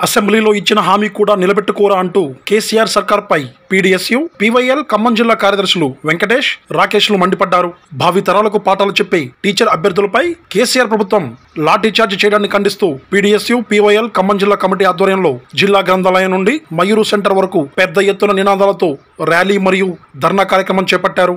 అసెంబ్లీలో ఇచ్చిన హామీ కూడా నిలబెట్టుకోరా అంటూ కేసీఆర్ సర్కార్పై పీడీఎస్యు పీవైఎల్ ఖమ్మం జిల్లా కార్యదర్శులు వెంకటేష్ రాకేష్లు మండిపడ్డారు భావి తరాలకు పాఠాలు చెప్పే టీచర్ అభ్యర్థులపై కేసీఆర్ ప్రభుత్వం లాఠీ చార్జ్ చేయడాన్ని ఖండిస్తూ పీడీఎస్యు పీవైఎల్ ఖమ్మం జిల్లా కమిటీ ఆధ్వర్యంలో జిల్లా గ్రంథాలయం నుండి మయూరు సెంటర్ వరకు పెద్ద ఎత్తున నినాదాలతో ర్యాలీ మరియు ధర్నా కార్యక్రమం చేపట్టారు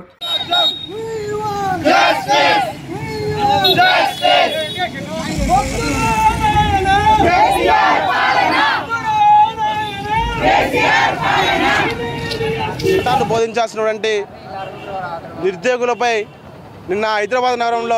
పాఠాలు బోధించాల్సినటువంటి నిరుద్యోగులపై నిన్న హైదరాబాద్ నగరంలో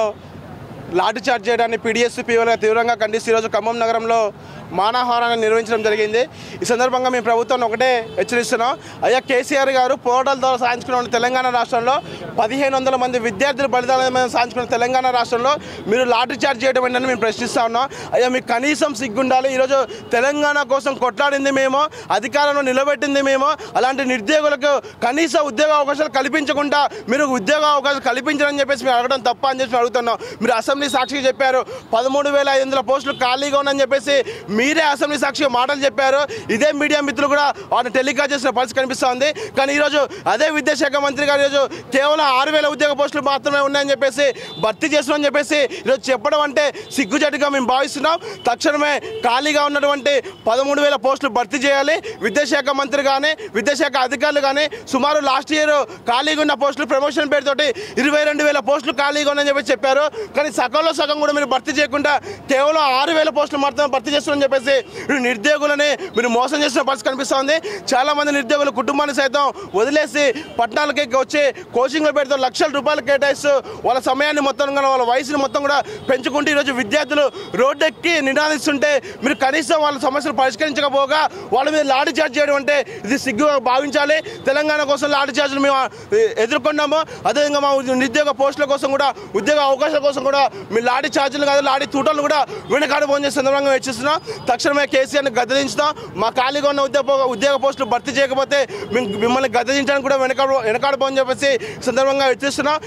లాఠీ చార్జ్ చేయడాన్ని పీడిఎస్ పీవల్గా తీవ్రంగా ఖండిస్తూ ఈరోజు ఖమ్మం నగరంలో మానవహారాన్ని నిర్వహించడం జరిగింది ఈ సందర్భంగా మేము ప్రభుత్వాన్ని ఒకటే హెచ్చరిస్తున్నాం అయ్యా కేసీఆర్ గారు పోరాటాలతో సాధించుకున్న తెలంగాణ రాష్ట్రంలో పదిహేను వందల మంది విద్యార్థులు బలిదానం సాధించుకున్న తెలంగాణ రాష్ట్రంలో మీరు లాఠీ చార్జ్ చేయడం ఏంటని మేము ప్రశ్నిస్తా ఉన్నాం అయ్యా మీకు కనీసం సిగ్గుండాలి ఈరోజు తెలంగాణ కోసం కొట్లాడింది మేము అధికారంలో నిలబెట్టింది మేము అలాంటి నిరుద్యోగులకు కనీస ఉద్యోగ అవకాశాలు కల్పించకుండా మీరు ఉద్యోగ అవకాశాలు కల్పించారని చెప్పేసి మేము అడగడం తప్ప అని చెప్పి మేము అడుగుతున్నాం మీరు అసెంబ్లీ సాక్షిగా చెప్పారు పదమూడు వేల ఐదు వందల పోస్టులు ఖాళీగా ఉన్నాయని చెప్పేసి మీరే అసెంబ్లీ సాక్షిగా మాటలు చెప్పారు ఇదే మీడియా మిత్రులు కూడా వాటిని టెలికాస్ట్ చేసిన పరిస్థితి కనిపిస్తూ ఉంది కానీ ఈరోజు అదే విద్యాశాఖ మంత్రి గారు ఈరోజు కేవలం ఆరు వేల ఉద్యోగ పోస్టులు మాత్రమే ఉన్నాయని చెప్పేసి భర్తీ చేస్తున్నామని చెప్పేసి ఈరోజు చెప్పడం అంటే సిగ్గుజట్టుగా మేము భావిస్తున్నాం తక్షణమే ఖాళీగా ఉన్నటువంటి పదమూడు వేల పోస్టులు భర్తీ చేయాలి విద్యాశాఖ మంత్రి కానీ విద్యాశాఖ అధికారులు కానీ సుమారు లాస్ట్ ఇయర్ ఖాళీగా ఉన్న పోస్టులు ప్రమోషన్ పేరుతోటి ఇరవై రెండు వేల పోస్టులు ఖాళీగా ఉన్నాయని చెప్పి చెప్పారు కానీ సగంలో సగం కూడా మీరు భర్తీ చేయకుండా కేవలం ఆరు వేల పోస్టులు మాత్రమే భర్తీ చేస్తున్నారని చెప్పేసి మీరు నిరుద్యోగులని మీరు మోసం చేసిన పరిస్థితి కనిపిస్తోంది చాలా మంది నిరుద్యోగులు కుటుంబాన్ని సైతం వదిలేసి పట్టణాలకి వచ్చి కోచింగ్లు పెడుతూ లక్షల రూపాయలు కేటాయిస్తూ వాళ్ళ సమయాన్ని మొత్తం కూడా వాళ్ళ వయసుని మొత్తం కూడా పెంచుకుంటూ ఈరోజు విద్యార్థులు రోడ్డెక్కి నినాదిస్తుంటే మీరు కనీసం వాళ్ళ సమస్యలు పరిష్కరించకపోగా వాళ్ళ మీద లాఠీ చార్జ్ చేయడం అంటే ఇది సిగ్గుగా భావించాలి తెలంగాణ కోసం లాఠీ చార్జ్లు మేము ఎదుర్కొన్నాము అదేవిధంగా మా నిరుద్యోగ పోస్టుల కోసం కూడా ఉద్యోగ అవకాశాల కోసం కూడా మీ లాఠీ ఛార్జీలు కాదు లాఠీ తూటలు కూడా వెనకాడి ఫోన్ చేసే సందర్భంగా హెచ్చిస్తున్నాం తక్షణమే కేసీఆర్ని గద్దదించుతాం మా ఖాళీగా ఉన్న ఉద్యోగ ఉద్యోగ పోస్టులు భర్తీ చేయకపోతే మేము మిమ్మల్ని గద్దదించడానికి కూడా వెనక వెనకాడి ఫోన్ చెప్పేసి ఈ సందర్భంగా హెచ్చిస్తున్నాం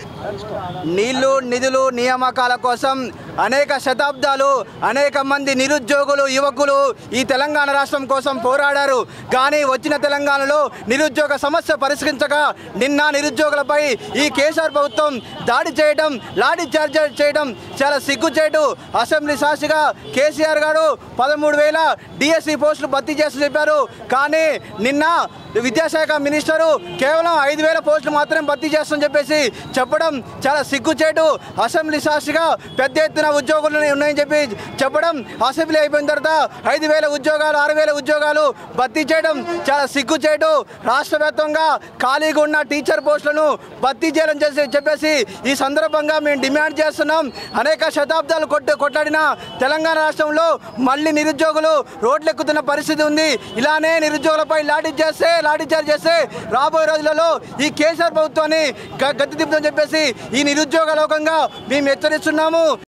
నీళ్లు నిధులు నియామకాల కోసం అనేక శతాబ్దాలు అనేక మంది నిరుద్యోగులు యువకులు ఈ తెలంగాణ రాష్ట్రం కోసం పోరాడారు కానీ వచ్చిన తెలంగాణలో నిరుద్యోగ సమస్య పరిష్కరించక నిన్న నిరుద్యోగులపై ఈ కేసీఆర్ ప్రభుత్వం దాడి చేయడం లాఠీ చార్జ్ చేయడం చాలా సిగ్గుచేటు అసెంబ్లీ సాక్షిగా కేసీఆర్ గారు పదమూడు వేల డిఎస్సి పోస్టులు భర్తీ చేస్తూ చెప్పారు కానీ నిన్న విద్యాశాఖ మినిస్టరు కేవలం ఐదు వేల పోస్టులు మాత్రమే భర్తీ చేస్తుందని చెప్పేసి చెప్పడం చాలా సిగ్గుచేటు అసెంబ్లీ సాక్షిగా పెద్ద ఎత్తున ఉద్యోగులు ఉన్నాయని చెప్పి చెప్పడం అసెంబ్లీ అయిపోయిన తర్వాత ఐదు వేల ఉద్యోగాలు ఆరు వేల ఉద్యోగాలు భర్తీ చేయడం చాలా సిగ్గుచేటు రాష్ట్ర వ్యాప్తంగా ఖాళీగా ఉన్న టీచర్ పోస్టులను భర్తీ చేయాలని చేసి చెప్పేసి ఈ సందర్భంగా మేము డిమాండ్ చేస్తున్నాం అనేక శతాబ్దాలు కొట్టు కొట్లాడిన తెలంగాణ రాష్ట్రంలో మళ్ళీ నిరుద్యోగులు రోడ్లెక్కుతున్న పరిస్థితి ఉంది ఇలానే నిరుద్యోగులపై లాఠీ చేస్తే లాఠీ చార్జ్ చేస్తే రాబోయే రోజులలో ఈ కేసీఆర్ ప్రభుత్వాన్ని గ- గద్దె దింపుదని చెప్పేసి ఈ నిరుద్యోగ లోకంగా మేము హెచ్చరిస్తున్నాము